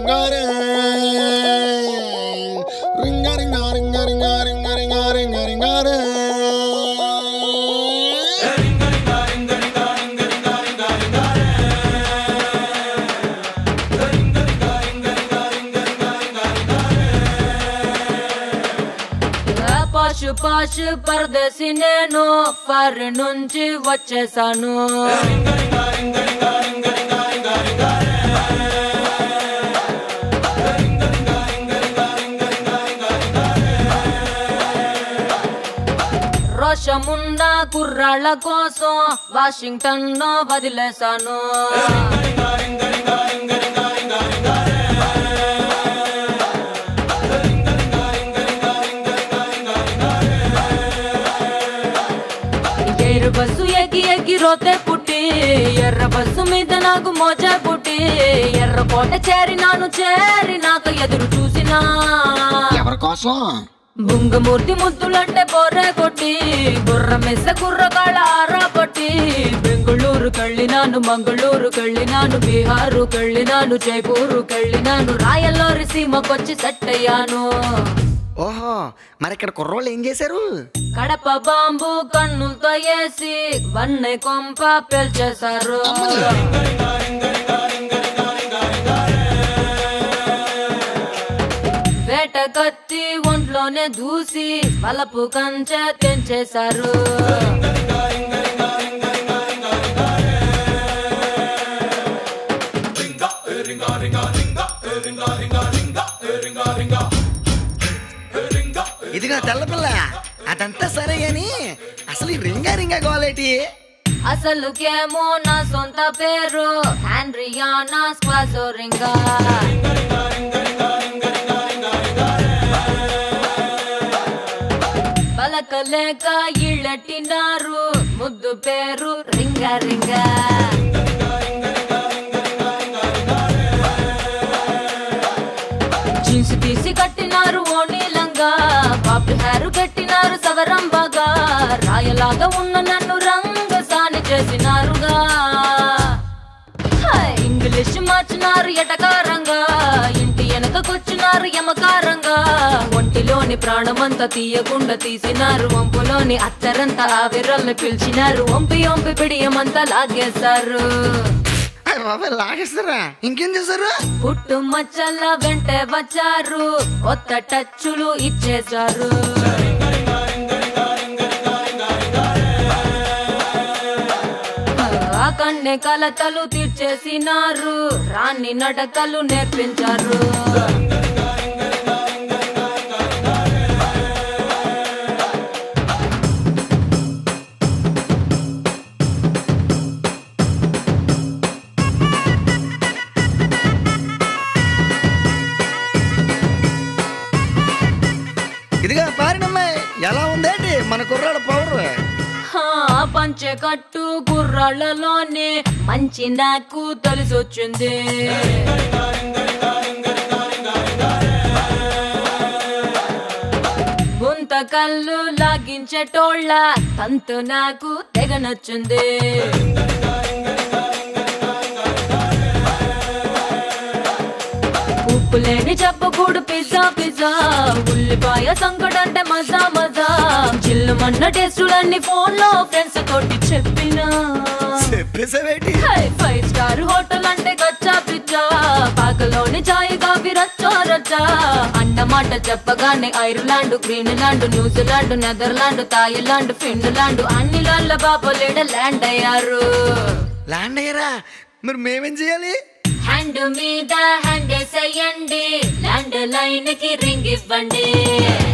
రింగా రే రింగా రింగా రింగా రింగా రింగా రింగా రింగా రింగా రే పాషు పాషు పరదేశి నేను ఫర్ నుంచి వచ్చేసాను రోషమున్న కుర్రాళ్ళ కోసం వాషింగ్టన్ లో వదిలేశాను ఎర్ర బస్సు ఎక్కి ఎక్కి రోతే పుట్టి ఎర్ర బస్సు మీద నాకు మోజ పుట్టి ఎర్ర కోట చేరినాను చేరినాక ఎదురు చూసినా ఎవరి కోసం బుంగమూర్తి ముద్దులంటే బొర్రె కొట్టి బుర్ర మెస్స కుర్రగాళ్ళ ఆరా పట్టి బెంగుళూరు కళ్ళినాను మంగళూరు కళ్ళినాను బీహారు కళ్ళినాను జైపూరు కళ్ళినాను రాయల్లోరి సీమకొచ్చి సెట్ అయ్యాను ఓహో మరి ఇక్కడ కుర్రోళ్ళు ఏం చేశారు కడప బాంబు కన్నులతో వేసి వన్నె కొంప పేల్చేశారు వేట కత్తి ఒంట్లోనే దూసి బలపు కంచె తెంచేశారు ఇదిగో తెల్లపిల్ల అదంతా సరే గాని అసలు ఈ రింగా రింగా గోలేటి అసలుకేమో నా సొంత పేరు హ్యాండ్రియానా స్క్వాజోరింగా పలకలేక ఇళ్ళటినారు ముద్దు పేరు రింగా రింగా జీన్స్ తీసి కట్టినారు ఓణీలంగా పాపి హెయిర్ కట్టినారు సవరంబగా రాయలాగా ఉన్న నన్ను రంగ సాని చేసినారుగా హై, ఇంగ్లీష్ మార్చినారు ఎటకారంగా ఇంటి వెనకకొచ్చినారు యమకారంగా ఒంటిలోని ప్రాణమంతా తీయకుండా తీసినారు వంపులోని అత్తరంతా ఆవిరల్ని పిలిచినారు వంపి వంపి పిడియమంతా లాగేశారు అయ్య బాబాయ్ లాగేస్తారా ఇంకేం చేశారు పుట్టు మచ్చల వెంటే వచ్చారు కొత్త టచ్చులు ఇచ్చేశారు ఆ కన్నె కలతలు తీర్చేసినారు రాణి నడకలు నేర్పించారు ఇదిగా పారినమ్మాయి ఎలా ఉందేంటి మన కుర్రాడు పవర్ హా, పంచె కట్టు గుర్రాళ్ళలోనే మంచి నాకు తెలిసొచ్చింది గుంత కళ్ళు లాగించేటోళ్ళ తంతు నాకు తెగ నచ్చింది ఉప్పు లేని చెప్పకూడు పిజ్జా పిజ్జా ఉల్లిపాయ సంకటంటే మజా మజా చిల్లు మన్న టేస్టులన్నీ ఫోన్ లో ఫ్రెండ్స్ తోటి చెప్పినా చెప్పేసావేటి హై, ఫైవ్ స్టార్ హోటల్ అంటే గచ్చా పిచ్చా పాకలోని చాయ్ కాఫీ రచ్చా రచ్చా అన్నమాట చెప్పగానే Ireland Greenland New Zealand Netherland Thailand Finland అన్ని లాండ్ల బాబోలేడ ల్యాండ్ అయ్యారు ల్యాండ్ అయ్యారా మరి మేమేం చేయాలి హ్యాండ్ మీద హ్యాండ్ వేసేయండి ల్యాండ్ లైన్ కి రింగ్ ఇవ్వండి